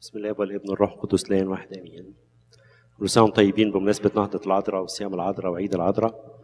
بسم الله والابن الروح القدس لا واحد امين كل سنه وانتم طيبين بمناسبه نهضه العذراء وصيام العذراء وعيد العذراء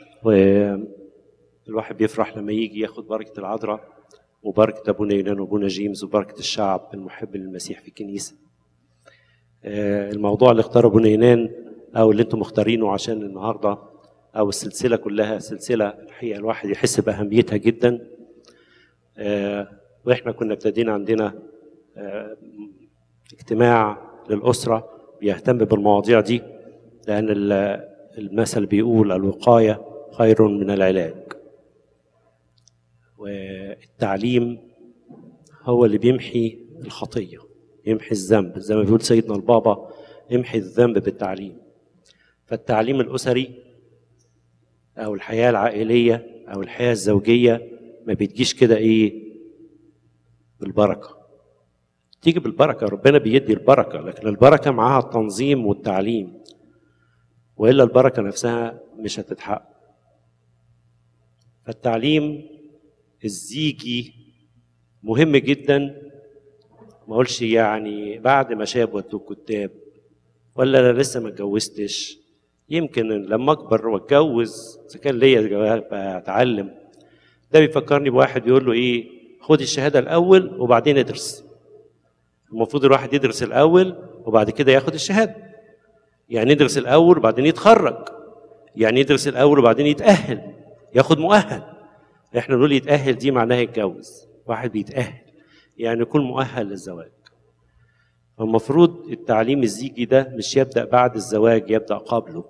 والواحد بيفرح لما يجي ياخد بركه العذراء وبركه ابونا يونان وابونا جيمس وبركه الشعب المحب للمسيح في الكنيسه آه، الموضوع اللي اختاره ابونا يونان او اللي انتم مختارينه عشان النهارده او السلسله كلها سلسله الحقيقه الواحد يحس باهميتها جدا آه، واحنا كنا ابتدينا عندنا آه، اجتماع للاسره بيهتم بالمواضيع دي لان ال- المثل بيقول الوقايه خير من العلاج والتعليم هو اللي بيمحي الخطيه يمحي الذنب زي ما بيقول سيدنا البابا امحي الذنب بالتعليم فالتعليم الاسري او الحياه العائليه او الحياه الزوجيه ما بتجيش كده ايه بالبركه تيجي بالبركه ربنا بيدي البركه لكن البركه معاها التنظيم والتعليم والا البركه نفسها مش هتتحقق فالتعليم الزيجي مهم جدا ما اقولش يعني بعد ما شاب ودوه كتاب ولا انا لسه ما اتجوزتش يمكن لما اكبر واتجوز اذا كان ليا جواب اتعلم ده بيفكرني بواحد يقول له ايه خد الشهاده الاول وبعدين ادرس المفروض الواحد يدرس الاول وبعد كده ياخد الشهاده يعني يدرس الاول وبعدين يتخرج يعني يدرس الاول وبعدين يتاهل ياخد مؤهل احنا نقول يتاهل دي معناها يتجوز واحد بيتاهل يعني يكون مؤهل للزواج فالمفروض التعليم الزيجي ده مش يبدا بعد الزواج يبدا قبله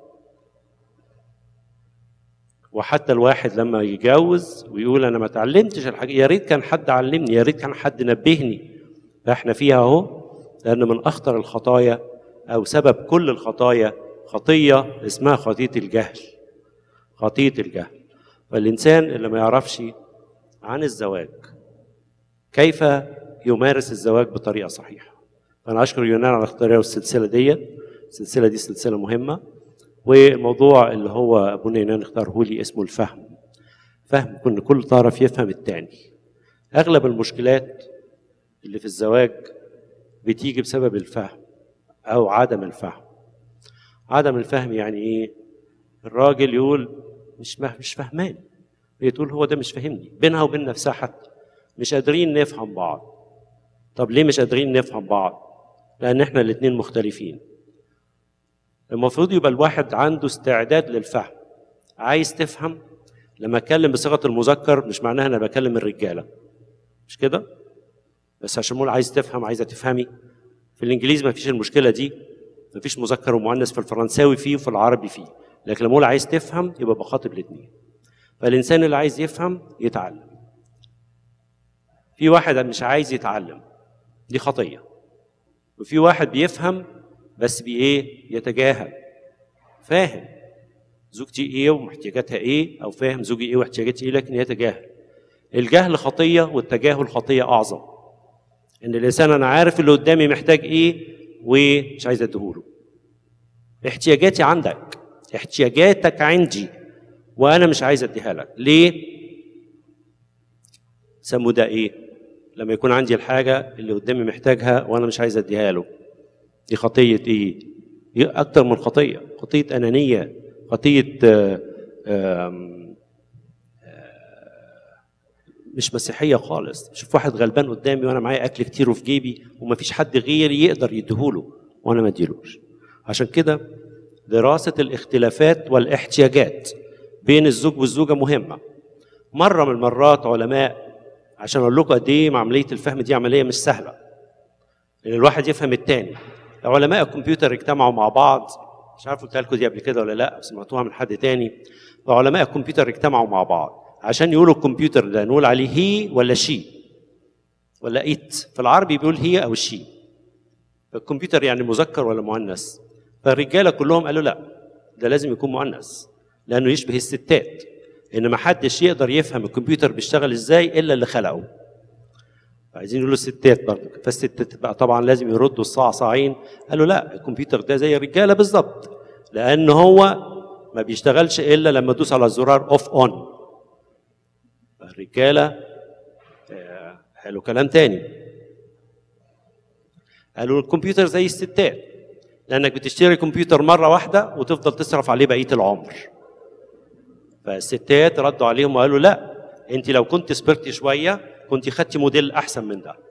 وحتى الواحد لما يتجوز ويقول انا ما اتعلمتش الحاجه يا ريت كان حد علمني يا ريت كان حد نبهني فاحنا فيها اهو لان من اخطر الخطايا او سبب كل الخطايا خطيه اسمها خطيه الجهل خطيه الجهل فالانسان اللي ما يعرفش عن الزواج كيف يمارس الزواج بطريقه صحيحه فانا اشكر يونان على اختياره السلسله ديت السلسله دي سلسله مهمه والموضوع اللي هو ابونا يونان اختاره لي اسمه الفهم فهم كن كل طرف يفهم التاني اغلب المشكلات اللي في الزواج بتيجي بسبب الفهم او عدم الفهم عدم الفهم يعني ايه الراجل يقول مش مه- مش فهمان هي تقول هو ده مش فاهمني بينها وبين نفسها حتى مش قادرين نفهم بعض طب ليه مش قادرين نفهم بعض لان احنا الاتنين مختلفين المفروض يبقى الواحد عنده استعداد للفهم عايز تفهم لما اتكلم بصيغه المذكر مش معناها انا بكلم الرجاله مش كده بس عشان اقول عايز تفهم عايزه تفهمي في الانجليزي ما فيش المشكله دي ما فيش مذكر ومؤنث في الفرنساوي فيه وفي العربي فيه لكن لما اقول عايز تفهم يبقى بخاطب الاثنين فالانسان اللي عايز يفهم يتعلم في واحد مش عايز يتعلم دي خطيه وفي واحد بيفهم بس بايه يتجاهل فاهم زوجتي ايه واحتياجاتها ايه او فاهم زوجي ايه واحتياجاتي ايه لكن يتجاهل الجهل خطيه والتجاهل خطيه اعظم ان الانسان انا عارف اللي قدامي محتاج ايه ومش عايز اديهوله احتياجاتي عندك احتياجاتك عندي وانا مش عايز اديها لك ليه سموا ده ايه لما يكون عندي الحاجه اللي قدامي محتاجها وانا مش عايز اديها له دي خطيه ايه دي اكتر من خطيه خطيه انانيه خطيه آه، آم، مش مسيحيه خالص شوف واحد غلبان قدامي وانا معايا اكل كتير وفي جيبي ومفيش حد غيري يقدر يديهوله وانا ما اديلوش عشان كده دراسه الاختلافات والاحتياجات بين الزوج والزوجه مهمه مره من المرات علماء عشان اقول لكم قد ايه عمليه الفهم دي عمليه مش سهله ان الواحد يفهم التاني علماء الكمبيوتر اجتمعوا مع بعض مش عارف قلت لكم دي قبل كده ولا لا سمعتوها من حد تاني فعلماء الكمبيوتر اجتمعوا مع بعض عشان يقولوا الكمبيوتر ده نقول عليه هي ولا شي ولا ايت في العربي بيقول هي او شي الكمبيوتر يعني مذكر ولا مؤنث فالرجاله كلهم قالوا لا ده لازم يكون مؤنث لانه يشبه الستات ان ما حدش يقدر يفهم الكمبيوتر بيشتغل ازاي الا اللي خلقه عايزين يقولوا الستات برضه فالستات بقى طبعا لازم يردوا الصعصعين قالوا لا الكمبيوتر ده زي الرجاله بالظبط لان هو ما بيشتغلش الا لما تدوس على الزرار اوف اون الرجاله آه، حلو كلام تاني قالوا الكمبيوتر زي الستات لانك بتشتري كمبيوتر مره واحده وتفضل تصرف عليه بقيه العمر فالستات ردوا عليهم وقالوا لا انت لو كنت صبرتي شويه كنت خدتي موديل احسن من ده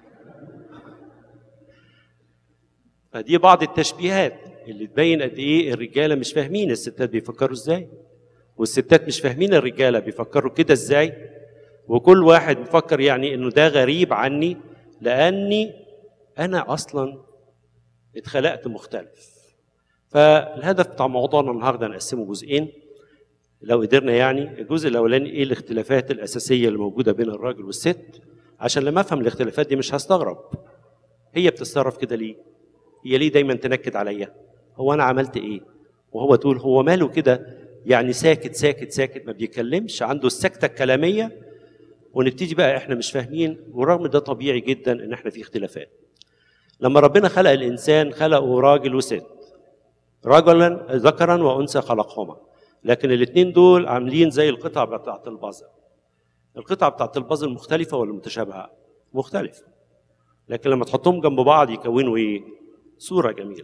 فدي بعض التشبيهات اللي تبين قد ايه الرجاله مش فاهمين الستات بيفكروا ازاي والستات مش فاهمين الرجاله بيفكروا كده ازاي وكل واحد بيفكر يعني انه ده غريب عني لاني انا اصلا اتخلقت مختلف فالهدف بتاع موضوعنا النهارده نقسمه جزئين لو قدرنا يعني الجزء الاولاني ايه الاختلافات الاساسيه اللي موجوده بين الراجل والست عشان لما افهم الاختلافات دي مش هستغرب هي بتتصرف كده ليه هي ليه دايما تنكد عليا هو انا عملت ايه وهو تقول هو ماله كده يعني ساكت ساكت ساكت ما بيتكلمش عنده السكته الكلاميه ونبتدي بقى احنا مش فاهمين ورغم ده طبيعي جدا ان احنا في اختلافات لما ربنا خلق الانسان خلقه راجل وست رجلا ذكرا وانثى خلقهما لكن الاثنين دول عاملين زي القطع بتاعت البازل القطع بتاعت البازل مختلفه ولا متشابهه مختلفه لكن لما تحطهم جنب بعض يكونوا ايه صوره جميله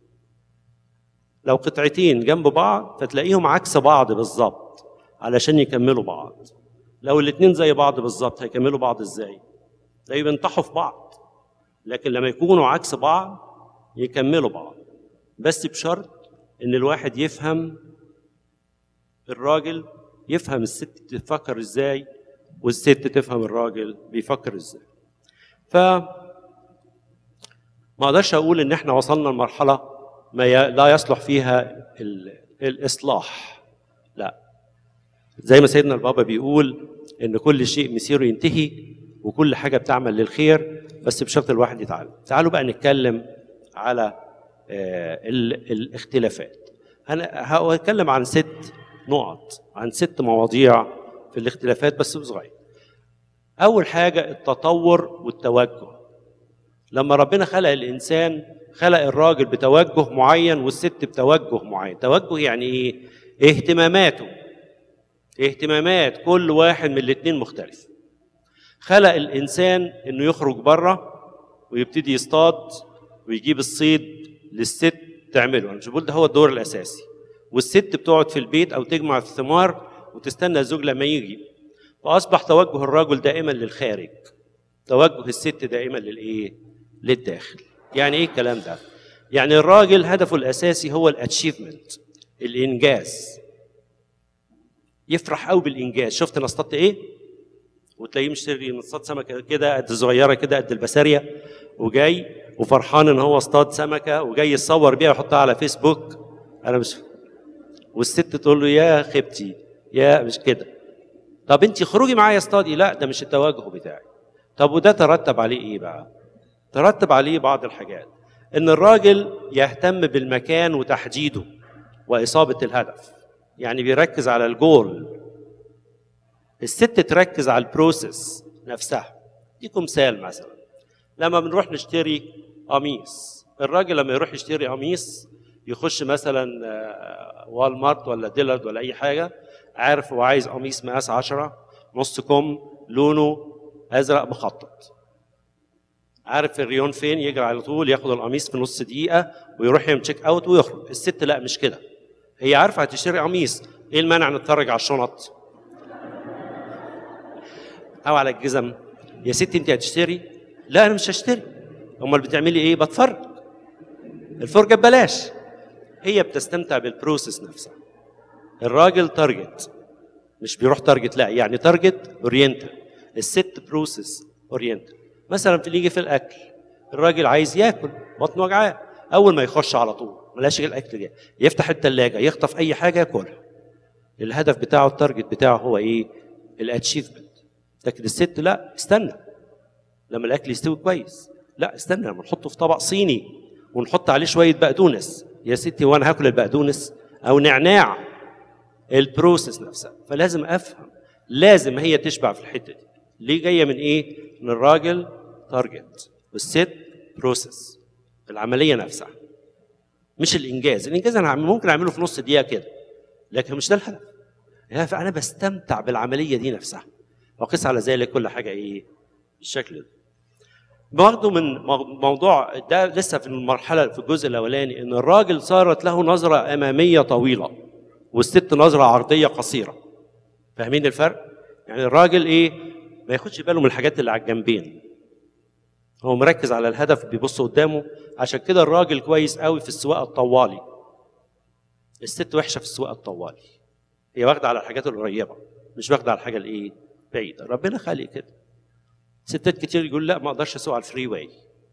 لو قطعتين جنب بعض فتلاقيهم عكس بعض بالظبط علشان يكملوا بعض لو الاثنين زي بعض بالظبط هيكملوا بعض ازاي تلاقيه بينطحوا في بعض لكن لما يكونوا عكس بعض يكملوا بعض بس بشرط ان الواحد يفهم الراجل يفهم الست تفكر ازاي والست تفهم الراجل بيفكر ازاي ف ما اقدرش اقول ان احنا وصلنا لمرحله ما ي... لا يصلح فيها ال... الاصلاح لا زي ما سيدنا البابا بيقول ان كل شيء مسيره ينتهي وكل حاجه بتعمل للخير بس بشرط الواحد يتعلم تعالوا بقى نتكلم على آه ال... الاختلافات انا هتكلم عن ست نقط عن ست مواضيع في الاختلافات بس بصغير اول حاجه التطور والتوجه لما ربنا خلق الانسان خلق الراجل بتوجه معين والست بتوجه معين توجه يعني ايه اهتماماته اهتمامات كل واحد من الاثنين مختلف خلق الانسان انه يخرج بره ويبتدي يصطاد ويجيب الصيد للست تعمله انا مش بقول ده هو الدور الاساسي والست بتقعد في البيت او تجمع الثمار وتستنى الزوج لما يجي فاصبح توجه الرجل دائما للخارج توجه الست دائما للايه للداخل يعني ايه الكلام ده يعني الراجل هدفه الاساسي هو الاتشيفمنت الانجاز يفرح قوي بالانجاز شفت انا اصطدت ايه وتلاقيه مشتري نصاد سمكه كده قد صغيره كده قد البساريه وجاي وفرحان ان هو اصطاد سمكه وجاي يتصور بيها ويحطها على فيسبوك انا مش والست تقول له يا خبتي يا مش كده طب انت خروجي معايا اصطادي لا ده مش التوجه بتاعي طب وده ترتب عليه ايه بقى ترتب عليه بعض الحاجات ان الراجل يهتم بالمكان وتحديده واصابه الهدف يعني بيركز على الجول الست تركز على البروسيس نفسها اديكم مثال مثلا لما بنروح نشتري قميص الراجل لما يروح يشتري قميص يخش مثلا والمارت ولا ديلرد ولا اي حاجه عارف هو عايز قميص مقاس 10 نص كم لونه ازرق مخطط عارف الريون فين يجري على طول ياخد القميص في نص دقيقه ويروح يعمل تشيك اوت ويخرج الست لا مش كده هي عارفه هتشتري قميص ايه المانع نتفرج على الشنط او على الجزم يا ستي انت هتشتري لا انا مش هشتري امال بتعملي ايه بتفرج الفرجه ببلاش هي بتستمتع بالبروسيس نفسها الراجل تارجت مش بيروح تارجت لا يعني تارجت اورينتال الست بروسيس اورينتال مثلا في يجي في الاكل الراجل عايز ياكل بطنه وجعاه اول ما يخش على طول ملاش الاكل ده يفتح الثلاجه يخطف اي حاجه ياكلها الهدف بتاعه التارجت بتاعه هو ايه الاتشيفمنت لكن الست لا استنى لما الاكل يستوي كويس لا استنى لما نحطه في طبق صيني ونحط عليه شويه بقدونس يا ستي وانا هاكل البقدونس او نعناع البروسيس نفسها فلازم افهم لازم هي تشبع في الحته دي ليه جايه من ايه من الراجل تارجت والست بروسيس العمليه نفسها مش الانجاز الانجاز انا ممكن اعمله في نص دقيقه كده لكن مش ده الهدف الهدف انا بستمتع بالعمليه دي نفسها وقس على ذلك كل حاجه ايه بالشكل ده برضه من مو- موضوع ده لسه في المرحله في الجزء الاولاني ان الراجل صارت له نظره اماميه طويله والست نظره عرضيه قصيره فاهمين الفرق يعني الراجل ايه ما ياخدش باله من الحاجات اللي على الجنبين هو مركز على الهدف بيبص قدامه عشان كده الراجل كويس قوي في السواقه الطوالي الست وحشه في السواقه الطوالي هي واخده على الحاجات القريبه مش واخده على الحاجه الايه بعيده ربنا خالق كده ستات كتير يقول لا ما اقدرش اسوق على الفري واي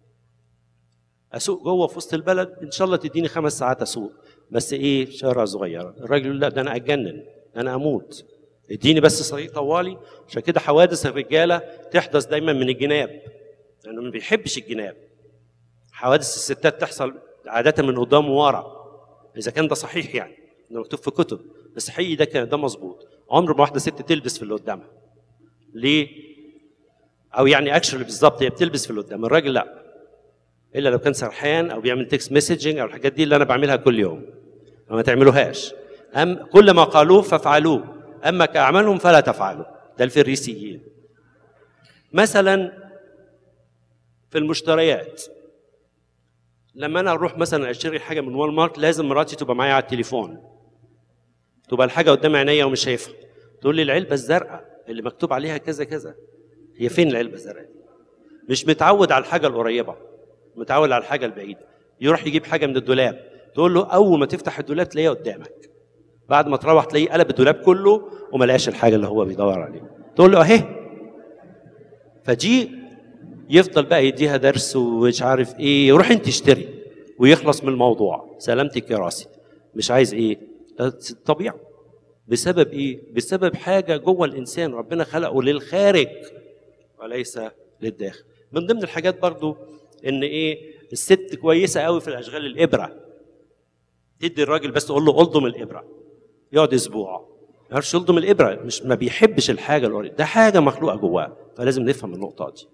اسوق جوه في وسط البلد ان شاء الله تديني خمس ساعات اسوق بس ايه شارع صغيره الراجل يقول لا ده انا اتجنن ده انا اموت اديني بس طريق طوالي عشان كده حوادث الرجاله تحدث دايما من الجناب لانه ما بيحبش الجناب حوادث الستات تحصل عاده من قدام وورا اذا كان ده صحيح يعني ده مكتوب في كتب بس حقيقي ده كان ده مظبوط عمر ما واحده ست تلبس في اللي قدامها ليه او يعني اكشولي بالظبط هي بتلبس في اللي قدام الراجل لا الا لو كان سرحان او بيعمل تكست مسجنج او الحاجات دي اللي انا بعملها كل يوم فما تعملوهاش أم كل ما قالوه فافعلوه اما كاعمالهم فلا تفعلوا ده الفريسيين مثلا في المشتريات لما انا اروح مثلا اشتري حاجه من وول مارت لازم مراتي تبقى معايا على التليفون تبقى الحاجه قدام عينيا ومش شايفها تقول لي العلبه الزرقاء اللي مكتوب عليها كذا كذا هي فين العلبه الزرقاء دي مش متعود على الحاجه القريبه متعود على الحاجه البعيده يروح يجيب حاجه من الدولاب تقول له اول ما تفتح الدولاب تلاقيها قدامك بعد ما تروح تلاقيه قلب الدولاب كله وما لقاش الحاجه اللي هو بيدور عليها تقول له اهي فدي يفضل بقى يديها درس ومش عارف ايه روح انت اشتري ويخلص من الموضوع سلامتك يا راسي مش عايز ايه ده طبيعه بسبب ايه بسبب حاجه جوه الانسان ربنا خلقه للخارج وليس للداخل من ضمن الحاجات برضو ان ايه الست كويسه قوي في الاشغال الابره تدي الراجل بس تقول له الضم الابره يقعد اسبوع ما يعرفش يلضم الابره مش ما بيحبش الحاجه القريبة. ده حاجه مخلوقه جواه فلازم نفهم النقطه دي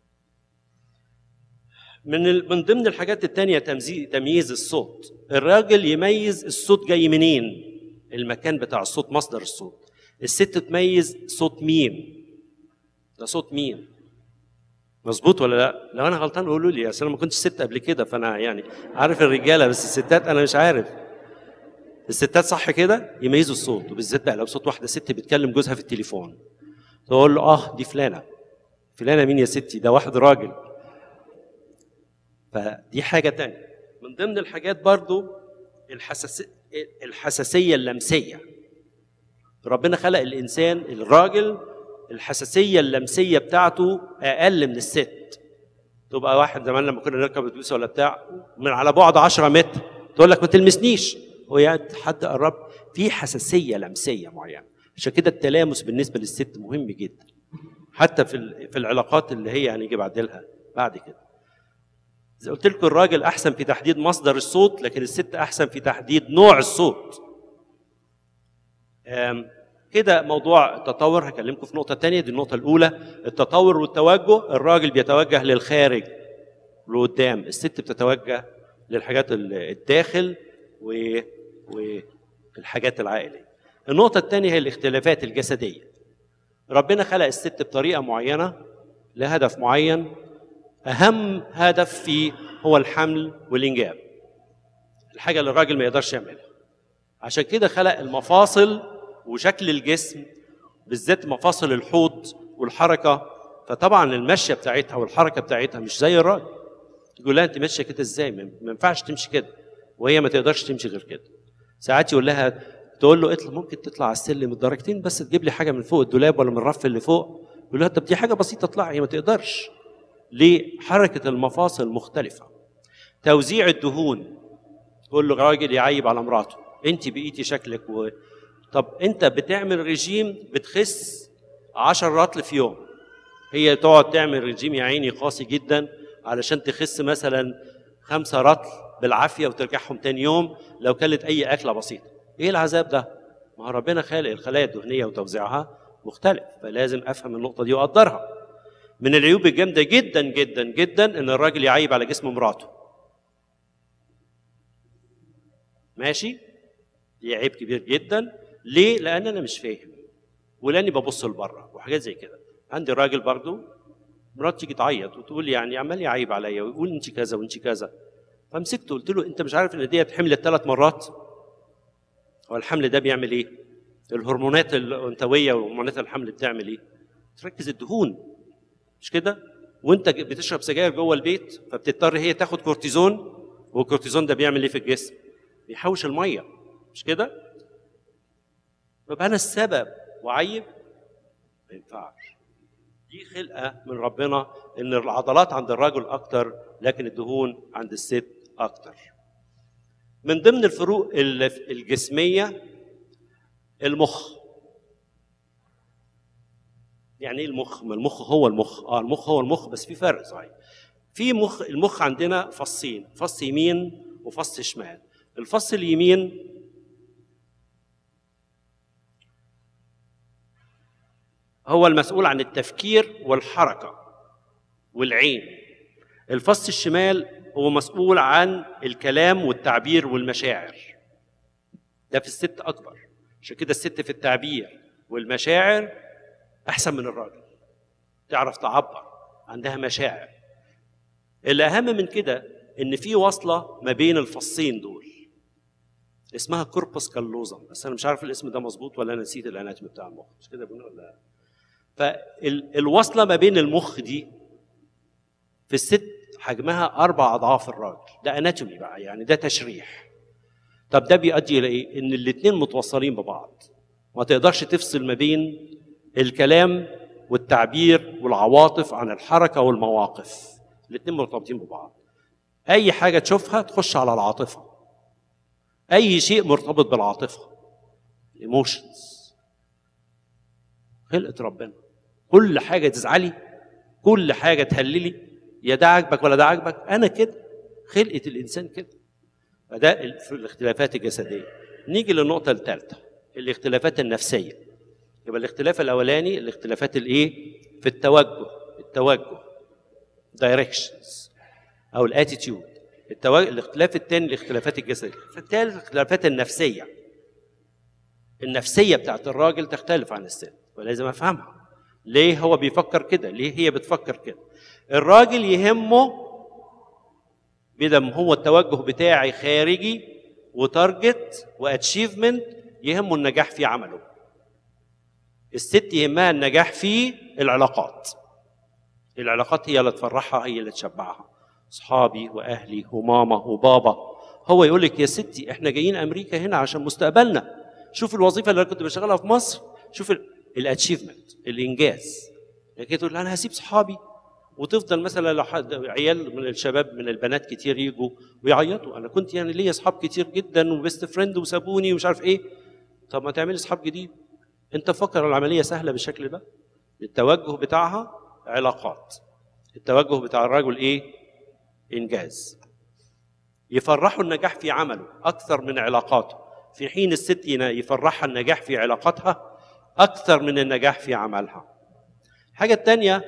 من ال... من ضمن الحاجات التانية تمزي... تمييز الصوت الراجل يميز الصوت جاي منين المكان بتاع الصوت مصدر الصوت الست تميز صوت مين ده صوت مين مظبوط ولا لا لو انا غلطان قولوا لي اصل انا ما كنتش ست قبل كده فانا يعني عارف الرجاله بس الستات انا مش عارف الستات صح كده يميزوا الصوت وبالذات بقى لو صوت واحده ست بتكلم جوزها في التليفون تقول له اه دي فلانه فلانه مين يا ستي ده واحد راجل فدي حاجه تانية من ضمن الحاجات برضو الحساس الحساسيه اللمسيه ربنا خلق الانسان الراجل الحساسيه اللمسيه بتاعته اقل من الست تبقى واحد زمان لما كنا نركب اتوبيس ولا بتاع من على بعد 10 متر تقول لك ما تلمسنيش ويا حد قرب في حساسيه لمسيه معينه عشان كده التلامس بالنسبه للست مهم جدا حتى في ال- في العلاقات اللي هي هنيجي بعدلها بعد كده زي قلت لكم الراجل احسن في تحديد مصدر الصوت لكن الست احسن في تحديد نوع الصوت آم، كده موضوع التطور هكلمكم في نقطه تانية دي النقطه الاولى التطور والتوجه الراجل بيتوجه للخارج لقدام الست بتتوجه للحاجات ال- الداخل و والحاجات العائليه النقطه الثانيه هي الاختلافات الجسديه ربنا خلق الست بطريقه معينه لهدف معين اهم هدف فيه هو الحمل والانجاب الحاجه اللي الراجل ما يقدرش يعملها عشان كده خلق المفاصل وشكل الجسم بالذات مفاصل الحوض والحركه فطبعا المشيه بتاعتها والحركه بتاعتها مش زي الراجل يقول لها انت ماشيه كده ازاي ما ما ينفعش تمشي كده وهي ما تقدرش تمشي غير كده ساعات يقول لها تقول له اطلع ممكن تطلع على السلم الدرجتين بس تجيب لي حاجه من فوق الدولاب ولا من الرف اللي فوق يقول لها طب دي حاجه بسيطه اطلعي هي ما تقدرش ليه حركه المفاصل مختلفه توزيع الدهون تقول له راجل يعيب على مراته انت بقيتي شكلك و... طب انت بتعمل رجيم بتخس 10 رطل في يوم هي تقعد تعمل رجيم يا عيني قاسي جدا علشان تخس مثلا خمسة رطل بالعافية وترجعهم تاني يوم لو كلت أي أكلة بسيطة إيه العذاب ده؟ ما هو ربنا خالق الخلايا الدهنية وتوزيعها مختلف فلازم أفهم النقطة دي وأقدرها من العيوب الجامدة جدا جدا جدا إن الراجل يعيب على جسم مراته ماشي؟ دي عيب كبير جدا ليه؟ لأن أنا مش فاهم ولاني ببص لبره وحاجات زي كده عندي راجل برضو مرات تيجي تعيط وتقول لي يعني عمال يعيب عليا ويقول انت كذا وانت كذا فمسكته قلت له انت مش عارف ان ديت حملت ثلاث مرات هو الحمل ده بيعمل ايه الهرمونات الانثويه وهرمونات الحمل بتعمل ايه تركز الدهون مش كده وانت بتشرب سجاير جوه البيت فبتضطر هي تاخد كورتيزون والكورتيزون ده بيعمل ايه في الجسم بيحوش الميه مش كده طب انا السبب وعيب ما ينفعش دي خلقه من ربنا ان العضلات عند الرجل اكتر لكن الدهون عند الست اكتر من ضمن الفروق الجسميه المخ يعني ايه المخ؟ ما المخ هو المخ، اه المخ هو المخ بس في فرق صحيح. في مخ المخ عندنا فصين، فص يمين وفص شمال. الفص اليمين هو المسؤول عن التفكير والحركة والعين. الفص الشمال هو مسؤول عن الكلام والتعبير والمشاعر. ده في الست أكبر. عشان كده الست في التعبير والمشاعر احسن من الراجل تعرف تعبر عندها مشاعر الاهم من كده ان في وصله ما بين الفصين دول اسمها كوربوس كالوزم بس انا مش عارف الاسم ده مظبوط ولا انا نسيت الاناتومي بتاع المخ مش كده بنقول ولا فالوصله ما بين المخ دي في الست حجمها اربع اضعاف الراجل ده اناتومي بقى يعني ده تشريح طب ده بيؤدي الى ايه ان الاثنين متوصلين ببعض ما تقدرش تفصل ما بين الكلام والتعبير والعواطف عن الحركة والمواقف الاثنين مرتبطين ببعض أي حاجة تشوفها تخش على العاطفة أي شيء مرتبط بالعاطفة ايموشنز خلقة ربنا كل حاجة تزعلي كل حاجة تهللي يا ده عاجبك ولا ده عاجبك أنا كده خلقة الإنسان كده فده الاختلافات الجسدية نيجي للنقطة الثالثة الاختلافات النفسية يبقى الاختلاف الاولاني الاختلافات الايه في التوجه التوجه دايركشنز او الاتيتيود التوجه الاختلاف الثاني الاختلافات الجسديه الثالث الاختلافات النفسيه النفسيه بتاعت الراجل تختلف عن الست ولازم افهمها ليه هو بيفكر كده ليه هي بتفكر كده الراجل يهمه بدم هو التوجه بتاعي خارجي وتارجت واتشيفمنت يهمه النجاح في عمله الست يهمها النجاح في العلاقات العلاقات هي اللي تفرحها هي اللي تشبعها اصحابي واهلي وماما وبابا هو يقول لك يا ستي احنا جايين امريكا هنا عشان مستقبلنا شوف الوظيفه اللي انا كنت بشتغلها في مصر شوف الاتشيفمنت الانجاز لكن تقول انا هسيب صحابي وتفضل مثلا لو حد عيال من الشباب من البنات كتير يجوا ويعيطوا انا كنت يعني ليا اصحاب كتير جدا وبيست فريند وسابوني ومش عارف ايه طب ما تعملي اصحاب جديد انت فكر العمليه سهله بالشكل ده التوجه بتاعها علاقات التوجه بتاع الرجل ايه انجاز يفرحوا النجاح في عمله اكثر من علاقاته في حين الست يفرحها النجاح في علاقاتها اكثر من النجاح في عملها الحاجه الثانيه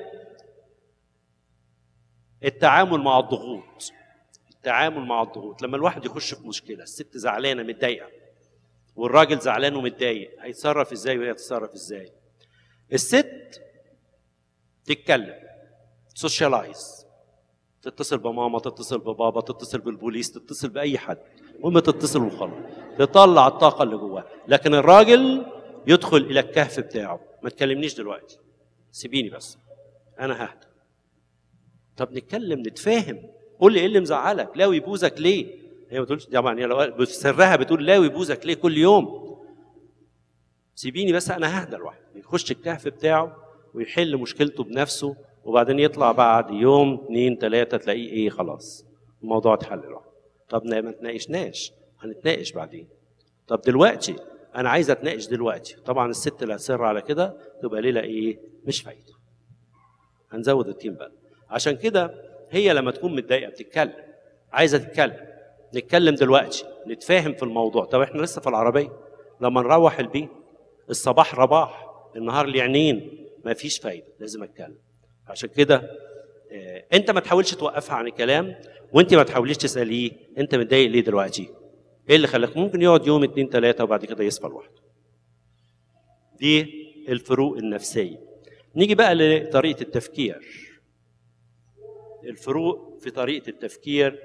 التعامل مع الضغوط التعامل مع الضغوط لما الواحد يخش في مشكله الست زعلانه متضايقه والراجل زعلان ومتضايق هيتصرف ازاي وهي تتصرف ازاي الست تتكلم سوشيالايز تتصل بماما تتصل ببابا تتصل بالبوليس تتصل باي حد المهم تتصل وخلاص تطلع الطاقه اللي جواها لكن الراجل يدخل الى الكهف بتاعه ما تكلمنيش دلوقتي سيبيني بس انا ههدى طب نتكلم نتفاهم قول لي ايه اللي مزعلك لاوي بوزك ليه هي ما بتقولش طبعا هي لو في سرها بتقول لاوي بوزك ليه كل يوم سيبيني بس انا ههدى لوحدي يخش الكهف بتاعه ويحل مشكلته بنفسه وبعدين يطلع بعد يوم اثنين ثلاثة تلاقيه ايه خلاص الموضوع اتحل لوحده طب ما تناقشناش هنتناقش بعدين طب دلوقتي انا عايز اتناقش دلوقتي طبعا الست اللي هتصر على كده تبقى ليله ايه مش فايده هنزود التيم بقى عشان كده هي لما تكون متضايقه بتتكلم عايزه تتكلم نتكلم دلوقتي نتفاهم في الموضوع طب احنا لسه في العربيه لما نروح البيت الصباح رباح النهار ليعنين مفيش فايده لازم اتكلم عشان كده اه انت ما تحاولش توقفها عن الكلام وانت ما تحاوليش تساليه انت متضايق ليه دلوقتي ايه اللي خلاك ممكن يقعد يوم اتنين تلاته وبعد كده يصفى لوحده دي الفروق النفسيه نيجي بقى لطريقه التفكير الفروق في طريقه التفكير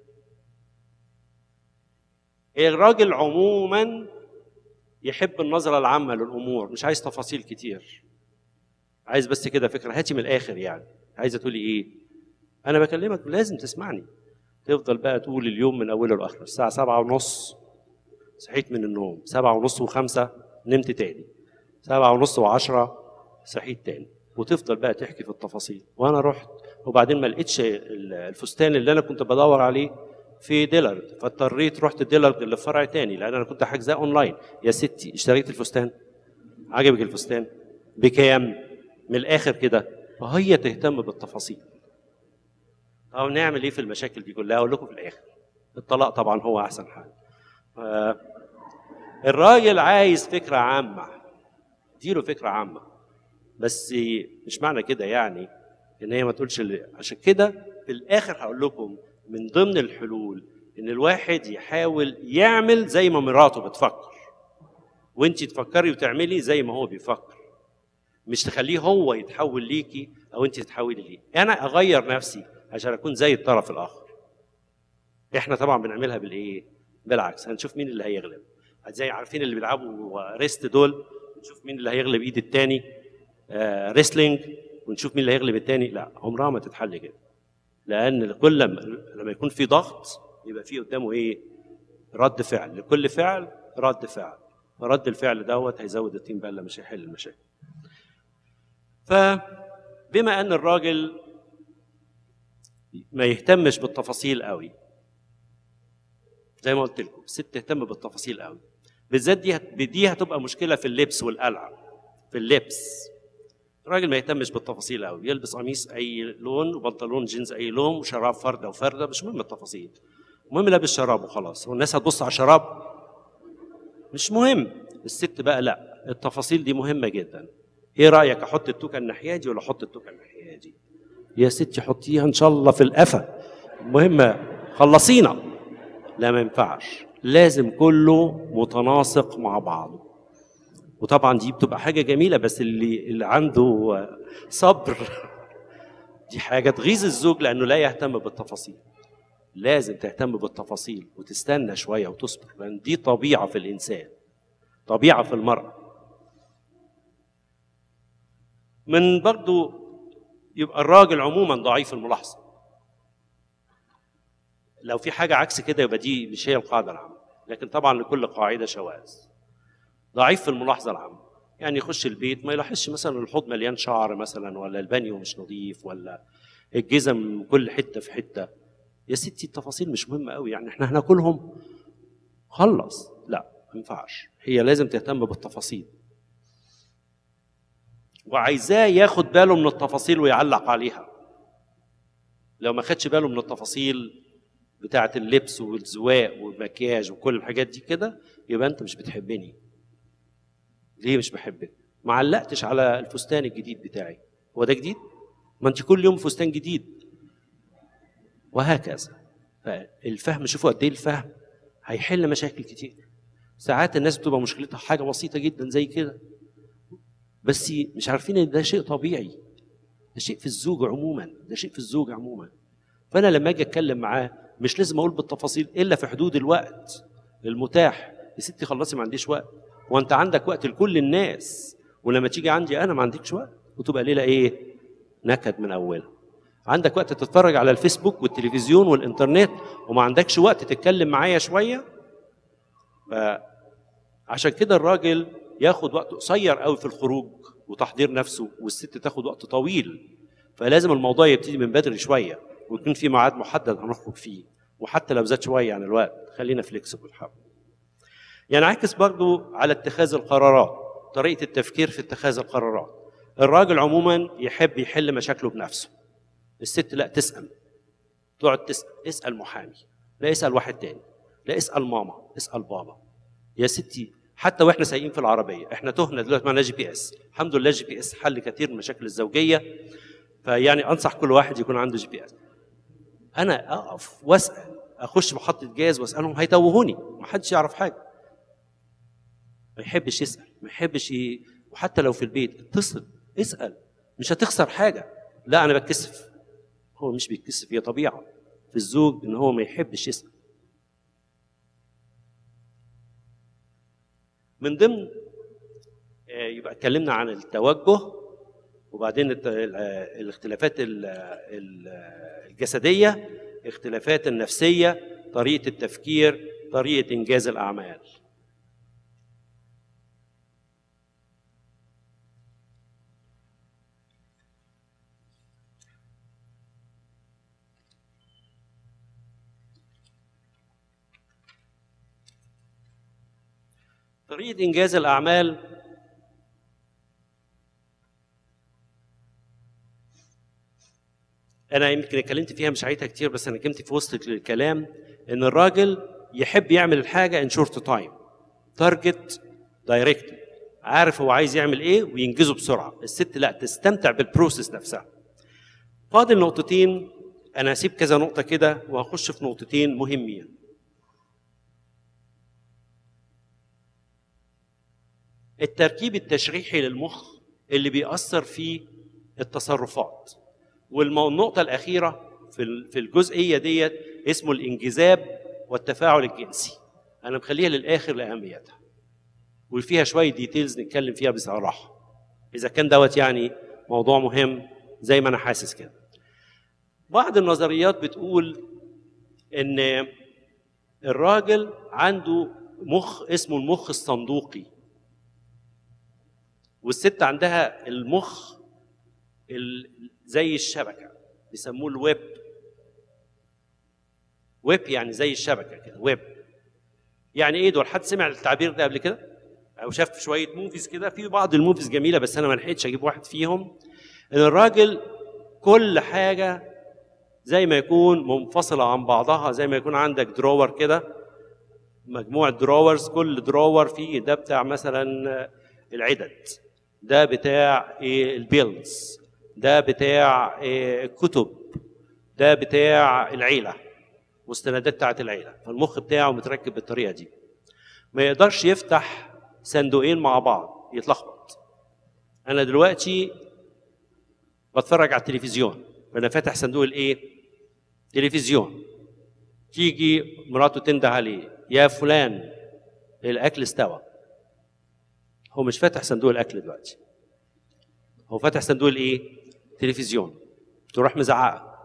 الراجل عموما يحب النظره العامه للامور مش عايز تفاصيل كتير عايز بس كده فكره هاتي من الاخر يعني عايزه تقولي ايه انا بكلمك لازم تسمعني تفضل بقى طول اليوم من اوله لاخره الساعه سبعة ونص صحيت من النوم سبعة ونص وخمسة نمت تاني سبعة ونص وعشرة صحيت تاني وتفضل بقى تحكي في التفاصيل وانا رحت وبعدين ما لقيتش الفستان اللي انا كنت بدور عليه في ديلارد فاضطريت رحت ديلارد اللي في فرع تاني لان انا كنت حاجزاه اونلاين يا ستي اشتريت الفستان عجبك الفستان بكام من الاخر كده فهي تهتم بالتفاصيل طب نعمل ايه في المشاكل دي كلها اقول لكم في الاخر الطلاق طبعا هو احسن حاجه ف- الراجل عايز فكره عامه اديله فكره عامه بس مش معنى كده يعني ان هي ما تقولش اللي عشان كده في الاخر هقول لكم من ضمن الحلول ان الواحد يحاول يعمل زي ما مراته بتفكر وانت تفكري وتعملي زي ما هو بيفكر مش تخليه هو يتحول ليكي او انت تتحولي ليه انا اغير نفسي عشان اكون زي الطرف الاخر احنا طبعا بنعملها بالايه بالعكس هنشوف مين اللي هيغلب زي عارفين اللي بيلعبوا ريست دول نشوف مين اللي هيغلب ايد التاني آه ريسلينج ونشوف مين اللي هيغلب التاني لا عمرها ما تتحل كده لان كل لما لما يكون في ضغط يبقى في قدامه ايه رد فعل لكل فعل رد فعل فرد الفعل دوت هيزود التيم بله مش هيحل المشاكل فبما ان الراجل ما يهتمش بالتفاصيل قوي زي ما قلت لكم الست تهتم بالتفاصيل قوي بالذات دي هت- دي هتبقى مشكله في اللبس والقلعه في اللبس الراجل ما يهتمش بالتفاصيل قوي يلبس قميص اي لون وبنطلون جينز اي لون وشراب فرده وفرده مش مهم التفاصيل المهم لابس شراب وخلاص والناس هتبص على الشراب مش مهم الست بقى لا التفاصيل دي مهمه جدا ايه رايك احط التوكه الناحيه دي ولا احط التوكه الناحيه دي يا ستي حطيها ان شاء الله في القفا المهم خلصينا لا ما ينفعش لازم كله متناسق مع بعضه وطبعا دي بتبقى حاجه جميله بس اللي اللي عنده صبر دي حاجه تغيظ الزوج لانه لا يهتم بالتفاصيل لازم تهتم بالتفاصيل وتستنى شويه وتصبر لان دي طبيعه في الانسان طبيعه في المراه من برضو يبقى الراجل عموما ضعيف الملاحظه لو في حاجه عكس كده يبقى دي مش هي القاعده العامه لكن طبعا لكل قاعده شواذ ضعيف في الملاحظه العامه يعني يخش البيت ما يلاحظش مثلا الحوض مليان شعر مثلا ولا البانيو مش نظيف ولا الجزم كل حته في حته يا ستي التفاصيل مش مهمه قوي يعني احنا هناكلهم خلص لا ما ينفعش هي لازم تهتم بالتفاصيل وعايزاه ياخد باله من التفاصيل ويعلق عليها لو ما خدش باله من التفاصيل بتاعه اللبس والزواق والمكياج وكل الحاجات دي كده يبقى انت مش بتحبني ليه مش بحبك ما علقتش على الفستان الجديد بتاعي هو ده جديد ما انت كل يوم فستان جديد وهكذا فالفهم شوفوا قد ايه الفهم هيحل مشاكل كتير ساعات الناس بتبقى مشكلتها حاجه بسيطه جدا زي كده بس مش عارفين ان ده شيء طبيعي ده شيء في الزوج عموما ده شيء في الزوج عموما فانا لما اجي اتكلم معاه مش لازم اقول بالتفاصيل الا في حدود الوقت المتاح يا ستي خلصي ما عنديش وقت وانت عندك وقت لكل الناس ولما تيجي عندي انا ما عندكش وقت وتبقى ليله ايه نكد من اولها عندك وقت تتفرج على الفيسبوك والتلفزيون والانترنت وما عندكش وقت تتكلم معايا شويه فعشان كده الراجل ياخد وقت قصير قوي في الخروج وتحضير نفسه والست تاخد وقت طويل فلازم الموضوع يبتدي من بدري شويه ويكون في ميعاد محدد هنخرج فيه وحتى لو زاد شويه عن الوقت خلينا فليكسبل حبه ينعكس برضو على اتخاذ القرارات طريقه التفكير في اتخاذ القرارات الراجل عموما يحب يحل مشاكله بنفسه الست لا تسال تقعد تسال اسال محامي لا اسال واحد تاني لا اسال ماما اسال بابا يا ستي حتى واحنا سايقين في العربيه احنا تهنا دلوقتي معنا جي بي اس الحمد لله جي بي اس حل كثير من المشاكل الزوجيه فيعني انصح كل واحد يكون عنده جي بي اس انا اقف واسال اخش محطه جاز واسالهم هيتوهوني ما حدش يعرف حاجه ما يحبش يسال ما يحبش ي... وحتى لو في البيت اتصل اسال مش هتخسر حاجه لا انا بتكسف هو مش بيتكسف هي طبيعه في الزوج ان هو ما يحبش يسال من ضمن آه، يبقى اتكلمنا عن التوجه وبعدين الت- ال- آه، الاختلافات ال- ال- الجسديه اختلافات النفسيه طريقه التفكير طريقه انجاز الاعمال طريقه انجاز الاعمال انا يمكن اتكلمت فيها مش عايزها كتير بس انا كلمت في وسط الكلام ان الراجل يحب يعمل الحاجه ان شورت تايم تارجت دايركت عارف هو عايز يعمل ايه وينجزه بسرعه الست لا تستمتع بالبروسيس نفسها فاضل نقطتين انا هسيب كذا نقطه كده وهخش في نقطتين مهمين التركيب التشريحي للمخ اللي بيأثر في التصرفات والنقطة الأخيرة في ال- في الجزئية ديت اسمه الانجذاب والتفاعل الجنسي أنا مخليها للآخر لأهميتها وفيها شوية ديتيلز نتكلم فيها بصراحة إذا كان دوت يعني موضوع مهم زي ما أنا حاسس كده بعض النظريات بتقول إن الراجل عنده مخ اسمه المخ الصندوقي والست عندها المخ ال- زي الشبكه بيسموه الويب ويب يعني زي الشبكه كده ويب يعني ايه دول حد سمع التعبير ده قبل كده او شاف شويه موفيز كده في بعض الموفيز جميله بس انا ما لحقتش اجيب واحد فيهم ان الراجل كل حاجه زي ما يكون منفصله عن بعضها زي ما يكون عندك درور كده مجموعه دروورز كل درور فيه ده بتاع مثلا العدد ده بتاع إيه البيلز ده بتاع إيه كتب ده بتاع العيله مستندات بتاعت العيله فالمخ بتاعه متركب بالطريقه دي ما يقدرش يفتح صندوقين مع بعض يتلخبط انا دلوقتي بتفرج على التلفزيون فانا فاتح صندوق الايه تلفزيون تيجي مراته تنده عليه يا فلان الاكل استوى هو مش فاتح صندوق الاكل دلوقتي هو فاتح صندوق الايه تلفزيون تروح مزعقه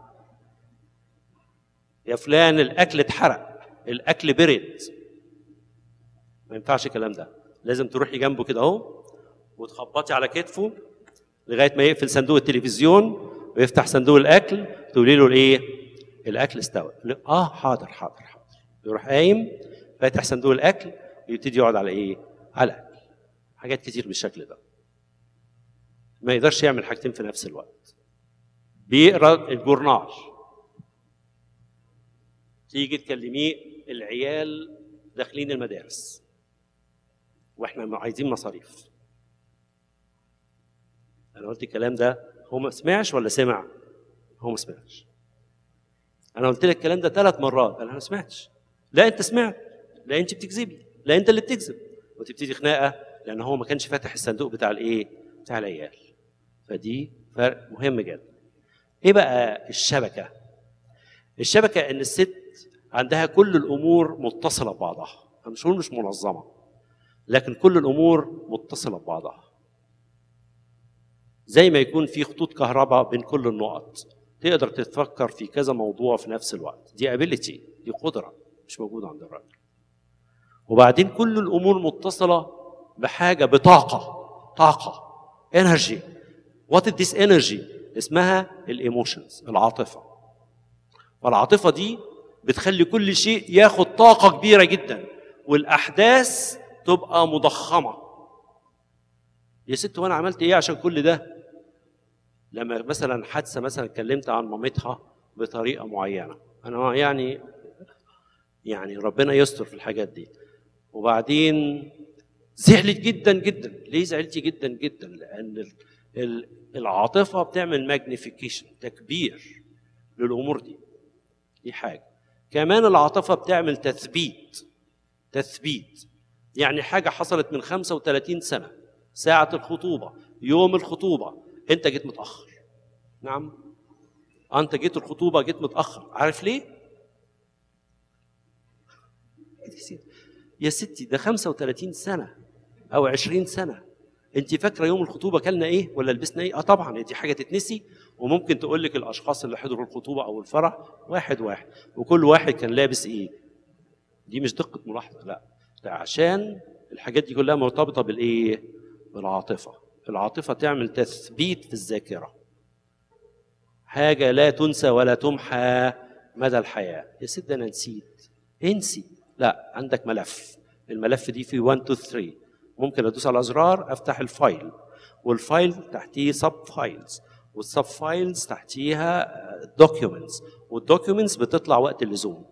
يا فلان الاكل اتحرق الاكل برد ما ينفعش الكلام ده لازم تروحي جنبه كده اهو وتخبطي على كتفه لغايه ما يقفل صندوق التلفزيون ويفتح صندوق الاكل تقولي له الايه الاكل استوى يقول لك، اه حاضر حاضر حاضر يروح قايم فاتح صندوق الاكل يبتدي يقعد على ايه على الاكل حاجات كتير بالشكل ده ما يقدرش يعمل حاجتين في نفس الوقت بيقرا الجورنال تيجي تكلميه العيال داخلين المدارس واحنا عايزين مصاريف انا قلت الكلام ده هو ما سمعش ولا سمع هو ما سمعش انا قلت لك الكلام ده ثلاث مرات قال انا ما سمعتش لا انت سمعت لا انت بتكذبي لا انت اللي بتكذب وتبتدي خناقه لان هو ما كانش فاتح الصندوق بتاع الايه بتاع العيال فدي فرق مهم جدا ايه بقى الشبكه الشبكه ان الست عندها كل الامور متصله ببعضها انا مش هقول مش منظمه لكن كل الامور متصله ببعضها زي ما يكون في خطوط كهرباء بين كل النقط تقدر تتفكر في كذا موضوع في نفس الوقت دي ابيليتي دي قدره مش موجوده عند الراجل وبعدين كل الامور متصله بحاجه بطاقه طاقه انرجي وات ذيس انرجي اسمها الايموشنز العاطفه والعاطفه دي بتخلي كل شيء ياخد طاقه كبيره جدا والاحداث تبقى مضخمه يا ست وانا عملت ايه عشان كل ده لما مثلا حادثه مثلا اتكلمت عن مامتها بطريقه معينه انا يعني يعني ربنا يستر في الحاجات دي وبعدين زعلت جدا جدا ليه زعلتي جدا جدا لان ال- ال- العاطفه بتعمل ماجنيفيكيشن تكبير للامور دي دي حاجه كمان العاطفه بتعمل تثبيت تثبيت يعني حاجه حصلت من 35 سنه ساعه الخطوبه يوم الخطوبه انت جيت متاخر نعم انت جيت الخطوبه جيت متاخر عارف ليه يا ستي ده 35 سنه او 20 سنه انت فاكره يوم الخطوبه كلنا ايه ولا لبسنا ايه اه طبعا دي حاجه تتنسي وممكن تقول لك الاشخاص اللي حضروا الخطوبه او الفرح واحد واحد وكل واحد كان لابس ايه دي مش دقه ملاحظه لا ده عشان الحاجات دي كلها مرتبطه بالايه بالعاطفه العاطفه تعمل تثبيت في الذاكره حاجه لا تنسى ولا تمحى مدى الحياه يا ست ده انا نسيت انسي لا عندك ملف الملف دي فيه 1 2 3 ممكن ادوس على زرار افتح الفايل والفايل تحتيه سب فايلز والسب فايلز تحتيها دوكيومنتس والدوكيومنتس بتطلع وقت اللزوم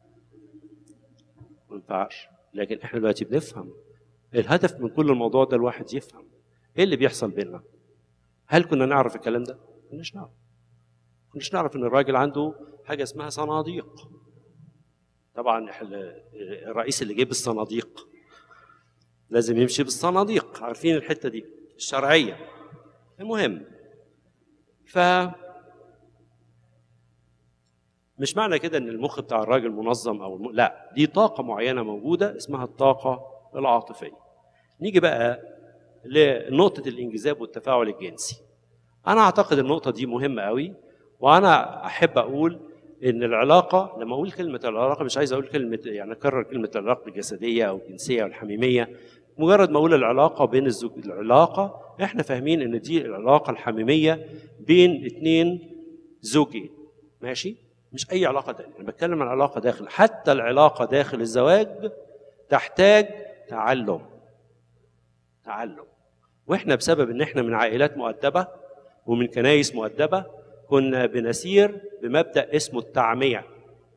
ما ينفعش لكن احنا دلوقتي بنفهم الهدف من كل الموضوع ده الواحد يفهم ايه اللي بيحصل بيننا هل كنا نعرف الكلام ده كناش نعرف كناش نعرف ان الراجل عنده حاجه اسمها صناديق طبعا الرئيس اللي جيب الصناديق لازم يمشي بالصناديق عارفين الحته دي الشرعيه المهم ف مش معنى كده ان المخ بتاع الراجل منظم او الم... لا دي طاقه معينه موجوده اسمها الطاقه العاطفيه نيجي بقى لنقطه الانجذاب والتفاعل الجنسي انا اعتقد النقطه دي مهمه قوي وانا احب اقول ان العلاقه لما اقول كلمه العلاقه مش عايز اقول كلمه يعني اكرر كلمه العلاقه الجسديه او الجنسيه او الحميميه مجرد ما اقول العلاقه بين الزوج العلاقه احنا فاهمين ان دي العلاقه الحميميه بين اثنين زوجين ماشي مش اي علاقه تانية انا بتكلم عن علاقه داخل حتى العلاقه داخل الزواج تحتاج تعلم تعلم واحنا بسبب ان احنا من عائلات مؤدبه ومن كنايس مؤدبه كنا بنسير بمبدا اسمه التعميه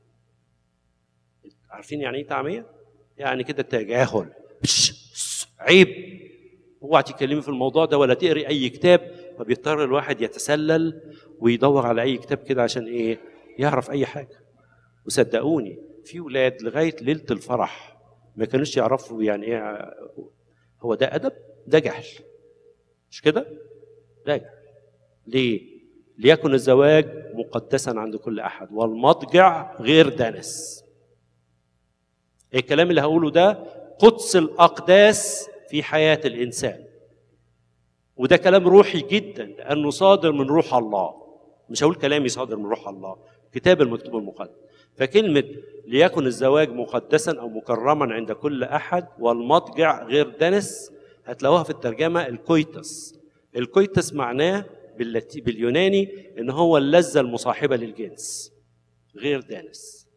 عارفين يعني ايه تعميه يعني كده تجاهل عيب اوعى تتكلمي في الموضوع ده ولا تقري اي كتاب فبيضطر الواحد يتسلل ويدور على اي كتاب كده عشان ايه يعرف اي حاجه وصدقوني في ولاد لغايه ليله الفرح ما كانوش يعرفوا يعني ايه هو ده ادب ده جهل مش كده ده جهل ليه ليكن الزواج مقدسا عند كل احد والمضجع غير دنس الكلام اللي هقوله ده قدس الاقداس في حياه الانسان وده كلام روحي جدا لانه صادر من روح الله مش هقول كلامي صادر من روح الله كتاب المكتوب المقدس فكلمة ليكن الزواج مقدسا أو مكرما عند كل أحد والمضجع غير دنس هتلاقوها في الترجمة الكويتس الكويتس معناه باللاتي باليوناني إن هو اللذة المصاحبة للجنس غير دانس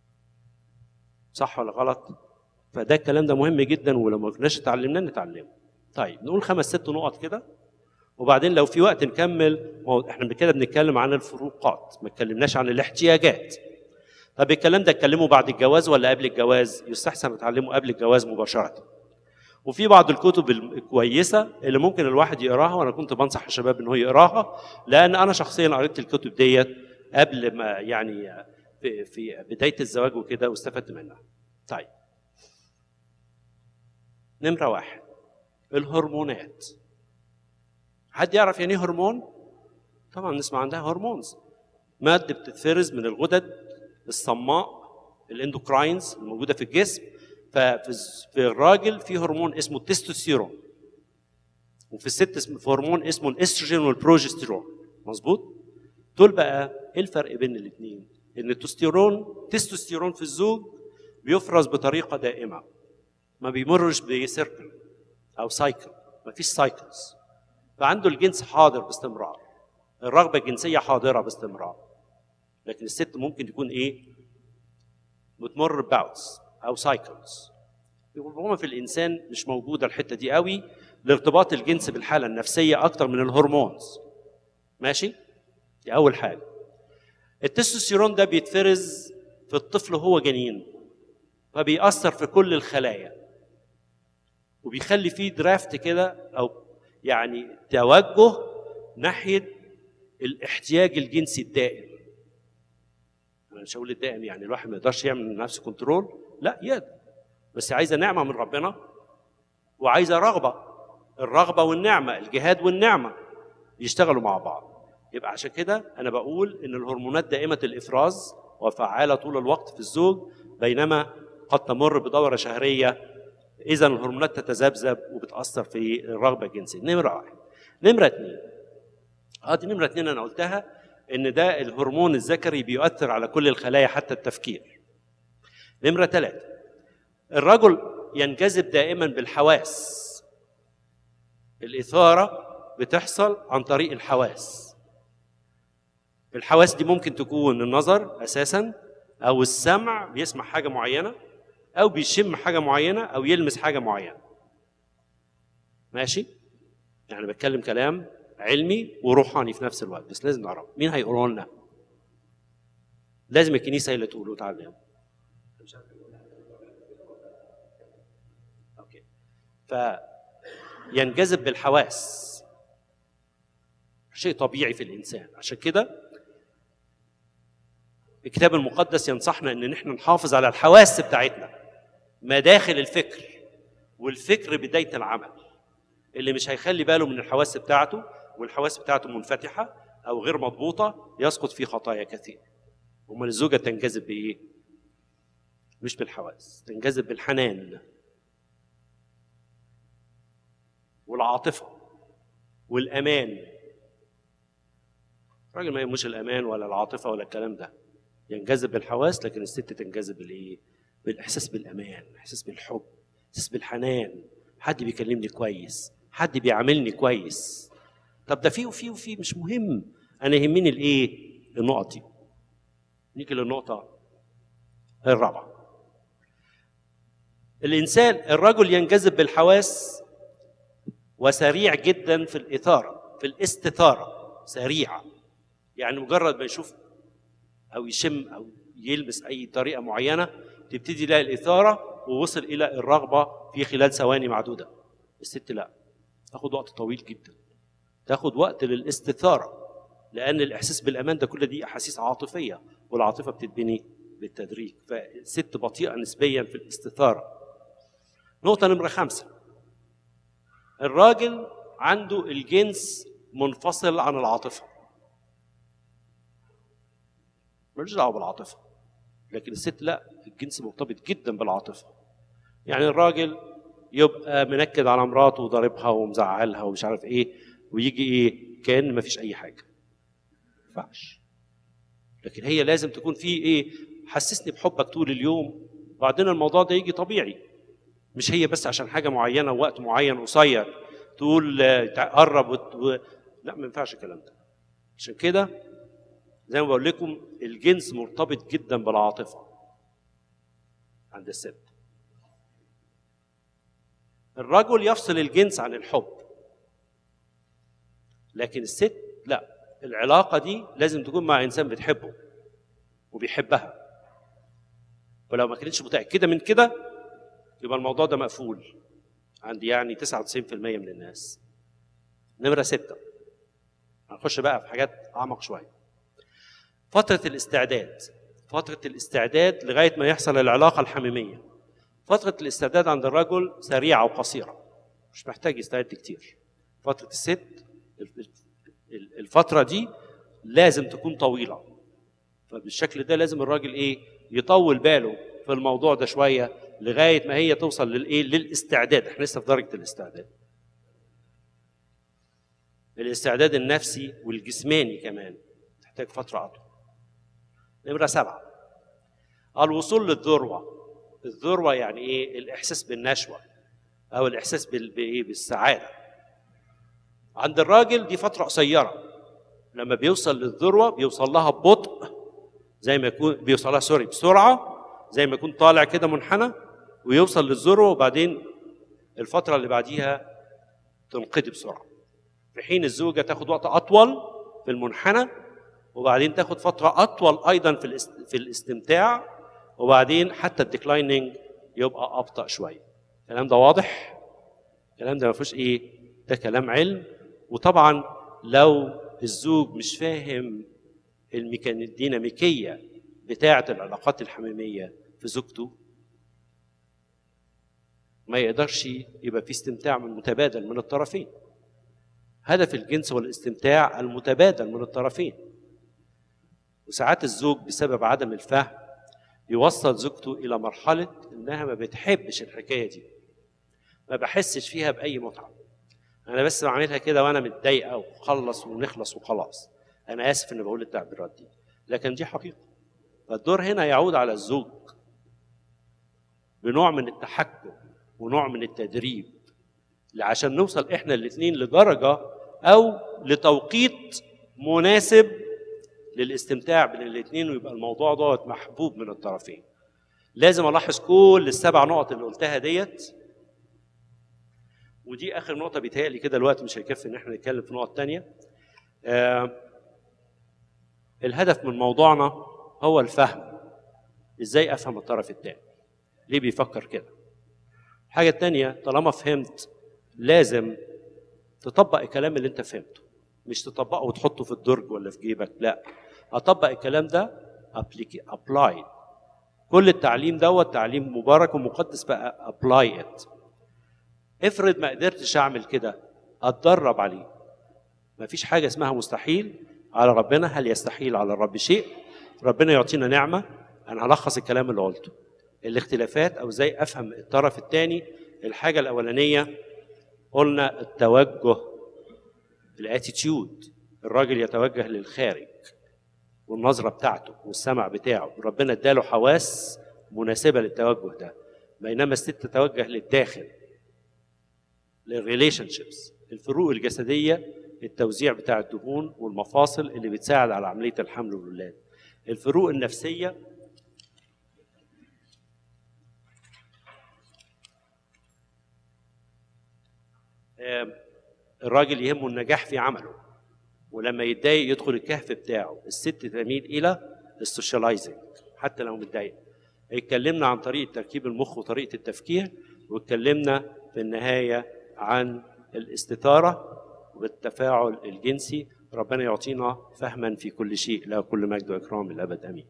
صح ولا غلط؟ فده الكلام ده مهم جدا ولو ما كناش اتعلمناه نتعلمه طيب نقول خمس ست نقط كده وبعدين لو في وقت نكمل احنا كده بنتكلم عن الفروقات ما اتكلمناش عن الاحتياجات طب الكلام ده اتكلمه بعد الجواز ولا قبل الجواز يستحسن اتعلمه قبل الجواز مباشره وفي بعض الكتب الكويسه اللي ممكن الواحد يقراها وانا كنت بنصح الشباب ان هو يقراها لان انا شخصيا قريت الكتب ديت قبل ما يعني في, في بدايه الزواج وكده واستفدت منها طيب نمره واحد الهرمونات حد يعرف يعني ايه هرمون؟ طبعا نسمع عندها هرمونز ماده بتتفرز من الغدد الصماء الاندوكراينز الموجوده في الجسم ففي في الراجل في هرمون اسمه التستوستيرون وفي الست اسمه في هرمون اسمه الاستروجين والبروجستيرون مظبوط دول بقى ايه الفرق بين الاثنين ان التستوستيرون تستوستيرون في الزوج بيفرز بطريقه دائمه ما بيمرش بسيركل او سايكل ما فيش سايكلز فعنده الجنس حاضر باستمرار الرغبة الجنسية حاضرة باستمرار لكن الست ممكن تكون ايه بتمر باوتس او سايكلز ربما في الانسان مش موجودة الحتة دي قوي لارتباط الجنس بالحالة النفسية اكتر من الهرمونز ماشي دي اول حاجة التستوستيرون ده بيتفرز في الطفل وهو جنين فبيأثر في كل الخلايا وبيخلي فيه درافت كده او يعني توجه ناحيه الاحتياج الجنسي الدائم انا مش هقول الدائم يعني الواحد ما يقدرش يعمل لنفسه كنترول لا يقدر بس عايزه نعمه من ربنا وعايزه رغبه الرغبه والنعمه الجهاد والنعمه يشتغلوا مع بعض يبقى عشان كده انا بقول ان الهرمونات دائمه الافراز وفعاله طول الوقت في الزوج بينما قد تمر بدوره شهريه اذا الهرمونات تتذبذب وبتاثر في الرغبه الجنسيه نمره واحد نمره اثنين اه دي نمره اثنين انا قلتها ان ده الهرمون الذكري بيؤثر على كل الخلايا حتى التفكير نمره ثلاثه الرجل ينجذب دائما بالحواس الاثاره بتحصل عن طريق الحواس الحواس دي ممكن تكون النظر اساسا او السمع بيسمع حاجه معينه او بيشم حاجه معينه او يلمس حاجه معينه ماشي يعني بتكلم كلام علمي وروحاني في نفس الوقت بس لازم نعرف مين هيقولوا لنا لازم الكنيسه هي اللي تقول وتعلم اوكي فينجذب بالحواس شيء طبيعي في الانسان عشان كده الكتاب المقدس ينصحنا ان نحن نحافظ على الحواس بتاعتنا مداخل الفكر والفكر بدايه العمل اللي مش هيخلي باله من الحواس بتاعته والحواس بتاعته منفتحه او غير مضبوطه يسقط في خطايا كثير امال الزوجه تنجذب بايه مش بالحواس تنجذب بالحنان والعاطفه والامان الراجل ما يهموش الامان ولا العاطفه ولا الكلام ده ينجذب بالحواس لكن الست تنجذب بالايه بالاحساس بالامان احساس بالحب احساس بالحنان حد بيكلمني كويس حد بيعاملني كويس طب ده فيه وفيه وفيه مش مهم انا يهمني الايه النقط دي نيجي للنقطه الرابعه الانسان الرجل ينجذب بالحواس وسريع جدا في الاثاره في الاستثاره سريع يعني مجرد ما يشوف او يشم او يلمس اي طريقه معينه تبتدي يلاقي الاثاره ووصل الى الرغبه في خلال ثواني معدوده الست لا تاخد وقت طويل جدا تاخد وقت للاستثاره لان الاحساس بالامان ده كل دي احاسيس عاطفيه والعاطفه بتتبني بالتدريج فالست بطيئه نسبيا في الاستثاره نقطه نمره خمسه الراجل عنده الجنس منفصل عن العاطفه ملوش دعوه بالعاطفه لكن الست لا الجنس مرتبط جدا بالعاطفه يعني الراجل يبقى منكد على مراته وضاربها ومزعلها ومش عارف ايه ويجي ايه كان ما فيش اي حاجه ما ينفعش لكن هي لازم تكون في ايه حسسني بحبك طول اليوم وبعدين الموضوع ده يجي طبيعي مش هي بس عشان حاجه معينه وقت معين قصير تقول قرب وت... و... لا ما ينفعش الكلام ده عشان كده زي ما بقول لكم الجنس مرتبط جدا بالعاطفه عند الست الرجل يفصل الجنس عن الحب لكن الست لا العلاقة دي لازم تكون مع إنسان بتحبه وبيحبها ولو ما كانتش متأكدة من كده يبقى الموضوع ده مقفول عندي يعني 99% من الناس نمرة ستة هنخش بقى في حاجات أعمق شوية فترة الاستعداد فترة الاستعداد لغاية ما يحصل العلاقة الحميمية فترة الاستعداد عند الرجل سريعة وقصيرة مش محتاج يستعد كتير فترة الست الفترة دي لازم تكون طويلة فبالشكل ده لازم الراجل ايه يطول باله في الموضوع ده شوية لغاية ما هي توصل للايه للاستعداد احنا لسه في درجة الاستعداد الاستعداد النفسي والجسماني كمان تحتاج فترة أطول نمرة سبعة الوصول للذروة الذروة يعني إيه؟ الإحساس بالنشوة أو الإحساس بإيه؟ بالسعادة عند الراجل دي فترة قصيرة لما بيوصل للذروة بيوصل لها ببطء زي ما يكون بيوصل لها سوري بسرعة زي ما يكون طالع كده منحنى ويوصل للذروة وبعدين الفترة اللي بعديها تنقضي بسرعة في حين الزوجة تاخد وقت أطول في المنحنى وبعدين تاخد فترة أطول أيضا في في الاستمتاع وبعدين حتى الديكلايننج يبقى أبطأ شوية الكلام ده واضح؟ الكلام ده ما فيهوش إيه؟ ده كلام علم وطبعا لو الزوج مش فاهم الميكان الديناميكية بتاعة العلاقات الحميمية في زوجته ما يقدرش يبقى في استمتاع من متبادل من الطرفين هدف الجنس هو الاستمتاع المتبادل من الطرفين وساعات الزوج بسبب عدم الفهم يوصل زوجته الى مرحله انها ما بتحبش الحكايه دي ما بحسش فيها باي متعه انا بس بعملها كده وانا متضايقه وخلص ونخلص وخلاص انا اسف اني بقول التعبيرات دي لكن دي حقيقه فالدور هنا يعود على الزوج بنوع من التحكم ونوع من التدريب عشان نوصل احنا الاثنين لدرجه او لتوقيت مناسب للاستمتاع بين الاثنين ويبقى الموضوع دوت محبوب من الطرفين لازم الاحظ كل السبع نقط اللي قلتها ديت ودي اخر نقطه بيتهيألي كده الوقت مش هيكفي ان احنا نتكلم في نقط تانية آه الهدف من موضوعنا هو الفهم ازاي افهم الطرف الثاني ليه بيفكر كده الحاجه الثانيه طالما فهمت لازم تطبق الكلام اللي انت فهمته مش تطبقه وتحطه في الدرج ولا في جيبك لا اطبق الكلام ده ابلاي كل التعليم دوت تعليم مبارك ومقدس بقى ابلاي ات افرض ما قدرتش اعمل كده اتدرب عليه مفيش حاجه اسمها مستحيل على ربنا هل يستحيل على الرب شيء ربنا يعطينا نعمه انا هلخص الكلام اللي قلته الاختلافات او ازاي افهم الطرف الثاني الحاجه الاولانيه قلنا التوجه الاتيتيود الراجل يتوجه للخارج والنظره بتاعته والسمع بتاعه ربنا اداله حواس مناسبه للتوجه ده بينما الست تتوجه للداخل للريليشن شيبس الفروق الجسديه التوزيع بتاع الدهون والمفاصل اللي بتساعد على عمليه الحمل والولاده الفروق النفسيه الراجل يهمه النجاح في عمله ولما يتضايق يدخل الكهف بتاعه الست تميل الى السوشياليزنج حتى لو متضايق اتكلمنا عن طريقه تركيب المخ وطريقه التفكير واتكلمنا في النهايه عن الاستثاره والتفاعل الجنسي ربنا يعطينا فهما في كل شيء له كل مجد واكرام الابد امين